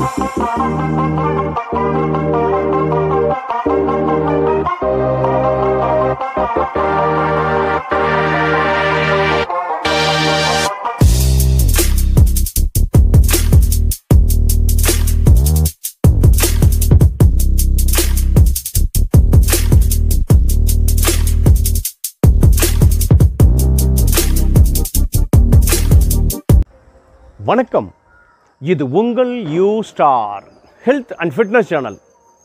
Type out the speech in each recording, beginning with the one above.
வணக்கம் இது உங்கள் U star health and fitness channel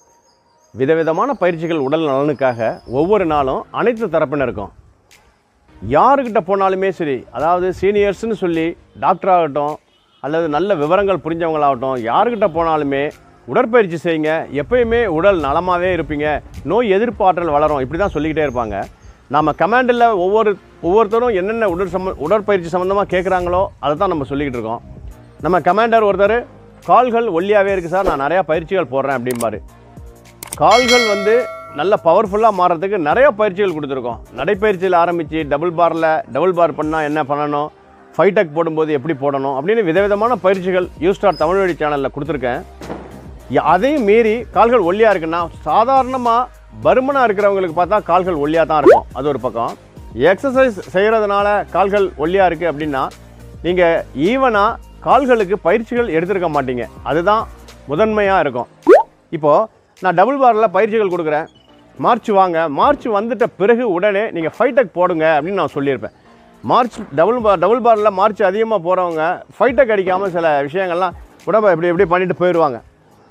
விதவிதமான பயிற்சிகள் உடல் நலனுக்காக ஒவ்வொரு நாளும் அனைத்து தரப்பினருக்கும் யாருக்கிட்ட போனாலுமே சரி அதாவது சீனியர்ஸ்னு சொல்லி டாக்டர் ஆகட்டும் அல்லது நல்ல விவரங்கள் புரிஞ்சவங்களாகட்டும் யாருக்கிட்ட போனாலுமே உடற்பயிற்சி செய்யுங்க எப்பயுமே உடல் நலமாகவே இருப்பீங்க நோய் எதிர்ப்பாற்றல் வளரும் இப்படி தான் சொல்லிக்கிட்டே இருப்பாங்க நம்ம கமாண்டில் ஒவ்வொரு ஒவ்வொருத்தரும் என்னென்ன உடல் சம்ம உடற்பயிற்சி சம்மந்தமாக கேட்குறாங்களோ அதை தான் நம்ம சொல்லிக்கிட்டு இருக்கோம் நம்ம கமாண்டர் ஒருத்தர் கால்கள் ஒல்லியாகவே இருக்குது சார் நான் நிறையா பயிற்சிகள் போடுறேன் அப்படிம்பாரு கால்கள் வந்து நல்ல பவர்ஃபுல்லாக மாறுறதுக்கு நிறைய பயிற்சிகள் கொடுத்துருக்கோம் நடைப்பயிற்சியில் ஆரம்பித்து டபுள் பாரில் டபுள் பார் பண்ணால் என்ன பண்ணணும் ஃபைட்டக் போடும்போது எப்படி போடணும் அப்படின்னு விதவிதமான பயிற்சிகள் யூஸ்டார் தமிழ் வழி சேனலில் கொடுத்துருக்கேன் ய- அதையும் மீறி கால்கள் ஒல்லியாக இருக்குன்னா சாதாரணமாக பருமனாக இருக்கிறவங்களுக்கு பார்த்தா கால்கள் ஒல்லியாக தான் இருக்கும் அது ஒரு பக்கம் எக்ஸசைஸ் செய்கிறதுனால கால்கள் ஒல்லியாக இருக்குது அப்படின்னா நீங்கள் ஈவனாக கால்களுக்கு பயிற்சிகள் எடுத்திருக்க மாட்டீங்க அதுதான் முதன்மையாக இருக்கும் இப்போது நான் டபுள் பாரில் பயிற்சிகள் கொடுக்குறேன் மார்ச் வாங்க மார்ச் வந்துட்ட பிறகு உடனே நீங்கள் ஃபைட்டக் போடுங்க அப்படின்னு நான் சொல்லியிருப்பேன் மார்ச் டபுள் பார் டபுள் பாரில் மார்ச் அதிகமாக போகிறவங்க ஃபைட்டக் அடிக்காமல் சில விஷயங்கள்லாம் உடம்பை இப்படி இப்படி பண்ணிட்டு போயிடுவாங்க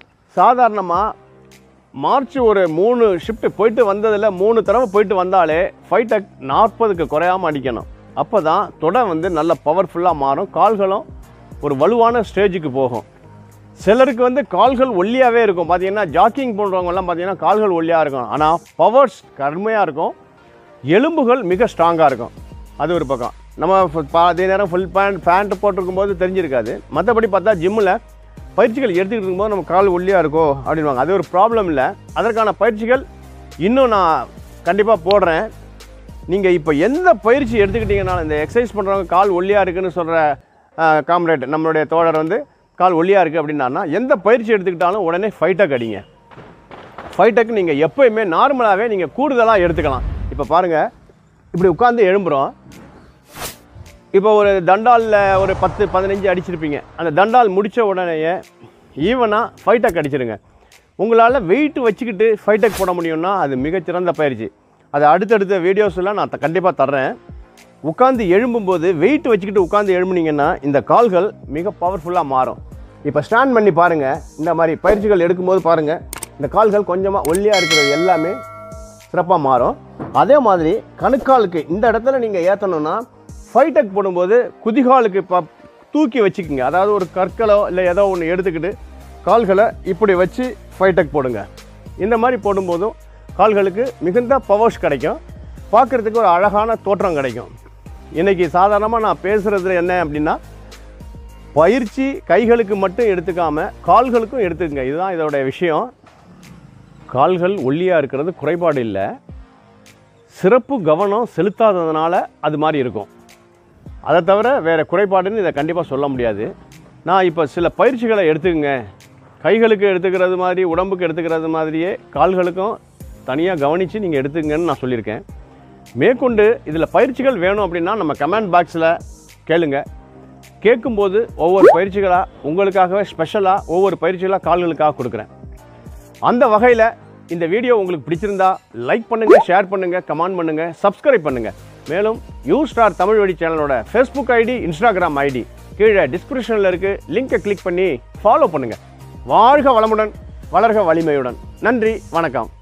சாதாரணமாக மார்ச் ஒரு மூணு ஷிஃப்ட் போயிட்டு வந்ததில் மூணு தடவை போயிட்டு வந்தாலே ஃபைட்டக் நாற்பதுக்கு குறையாமல் அடிக்கணும் அப்போ தான் தொடை வந்து நல்ல பவர்ஃபுல்லாக மாறும் கால்களும் ஒரு வலுவான ஸ்டேஜுக்கு போகும் சிலருக்கு வந்து கால்கள் ஒல்லியாகவே இருக்கும் பார்த்தீங்கன்னா ஜாக்கிங் பண்ணுறவங்கலாம் பார்த்தீங்கன்னா கால்கள் ஒல்லியாக இருக்கும் ஆனால் பவர்ஸ் கடுமையாக இருக்கும் எலும்புகள் மிக ஸ்ட்ராங்காக இருக்கும் அது ஒரு பக்கம் நம்ம ஃபு- பா- அதே நேரம் ஃபுல் பேண்ட் பேண்ட் போட்டிருக்கும் போது தெரிஞ்சிருக்காது மற்றபடி பார்த்தா ஜிம்மில் பயிற்சிகள் எடுத்துக்கிட்டு இருக்கும்போது நம்ம கால் ஒல்லியாக இருக்கோ அப்படின்வாங்க அது ஒரு ப்ராப்ளம் இல்லை அதற்கான பயிற்சிகள் இன்னும் நான் கண்டிப்பாக போடுறேன் நீங்கள் இப்போ எந்த பயிற்சி எடுத்துக்கிட்டீங்கனாலும் இந்த எக்ஸசைஸ் பண்ணுறவங்க கால் ஒல்லியாக இருக்குன்னு சொல்கிற காம்ரேட் நம்மளுடைய தோழர் வந்து கால் ஒல்லியாக இருக்குது அப்படின்னா எந்த பயிற்சி எடுத்துக்கிட்டாலும் உடனே ஃபைட்டக் அடிங்க ஃபைட்டக்கு நீங்கள் எப்போயுமே நார்மலாகவே நீங்கள் கூடுதலாக எடுத்துக்கலாம் இப்போ பாருங்கள் இப்படி உட்காந்து எழும்புறோம் இப்போ ஒரு தண்டாலில் ஒரு பத்து பதினஞ்சு அடிச்சிருப்பீங்க அந்த தண்டால் முடித்த உடனேயே ஈவனாக ஃபைட்டக் அடிச்சிருங்க உங்களால் வெயிட் வச்சுக்கிட்டு ஃபைட்டக் போட முடியும்னா அது மிகச்சிறந்த பயிற்சி அது அடுத்தடுத்த வீடியோஸ்லாம் நான் கண்டிப்பாக தர்றேன் உட்காந்து எழும்பும்போது வெயிட் வச்சுக்கிட்டு உட்காந்து எழும்புனீங்கன்னா இந்த கால்கள் மிக பவர்ஃபுல்லாக மாறும் இப்போ ஸ்டாண்ட் பண்ணி பாருங்கள் இந்த மாதிரி பயிற்சிகள் எடுக்கும்போது பாருங்கள் இந்த கால்கள் கொஞ்சமாக ஒல்லியாக இருக்கிறது எல்லாமே சிறப்பாக மாறும் அதே மாதிரி கணுக்காலுக்கு இந்த இடத்துல நீங்கள் ஏற்றணும்னா ஃபைட்டக் போடும்போது குதிகாலுக்கு இப்போ தூக்கி வச்சுக்கோங்க அதாவது ஒரு கற்களோ இல்லை ஏதோ ஒன்று எடுத்துக்கிட்டு கால்களை இப்படி வச்சு ஃபைட்டக் போடுங்க இந்த மாதிரி போடும்போதும் கால்களுக்கு மிகுந்த பவர்ஸ் கிடைக்கும் பார்க்குறதுக்கு ஒரு அழகான தோற்றம் கிடைக்கும் இன்றைக்கி சாதாரணமாக நான் பேசுகிறது என்ன அப்படின்னா பயிற்சி கைகளுக்கு மட்டும் எடுத்துக்காம கால்களுக்கும் எடுத்துக்கங்க இதுதான் இதோட விஷயம் கால்கள் ஒல்லியாக இருக்கிறது குறைபாடு இல்லை சிறப்பு கவனம் செலுத்தாததுனால அது மாதிரி இருக்கும் அதை தவிர வேறு குறைபாடுன்னு இதை கண்டிப்பாக சொல்ல முடியாது நான் இப்போ சில பயிற்சிகளை எடுத்துக்கங்க கைகளுக்கு எடுத்துக்கிறது மாதிரி உடம்புக்கு எடுத்துக்கிறது மாதிரியே கால்களுக்கும் தனியாக கவனித்து நீங்கள் எடுத்துக்கங்கன்னு நான் சொல்லியிருக்கேன் மேற்கொண்டு இதில் பயிற்சிகள் வேணும் அப்படின்னா நம்ம கமெண்ட் பாக்ஸில் கேளுங்க கேட்கும்போது ஒவ்வொரு பயிற்சிகளாக உங்களுக்காகவே ஸ்பெஷலாக ஒவ்வொரு பயிற்சிகளாக கால்களுக்காக கொடுக்குறேன் அந்த வகையில் இந்த வீடியோ உங்களுக்கு பிடிச்சிருந்தா லைக் பண்ணுங்க ஷேர் பண்ணுங்க கமெண்ட் பண்ணுங்க சப்ஸ்கிரைப் பண்ணுங்க மேலும் யூ ஸ்டார் தமிழ் வழி சேனலோட ஃபேஸ்புக் ஐடி இன்ஸ்டாகிராம் ஐடி கீழே டிஸ்கிரிப்ஷனில் இருக்கு லிங்கை கிளிக் பண்ணி ஃபாலோ பண்ணுங்க வாழ்க வளமுடன் வளர்க வலிமையுடன் நன்றி வணக்கம்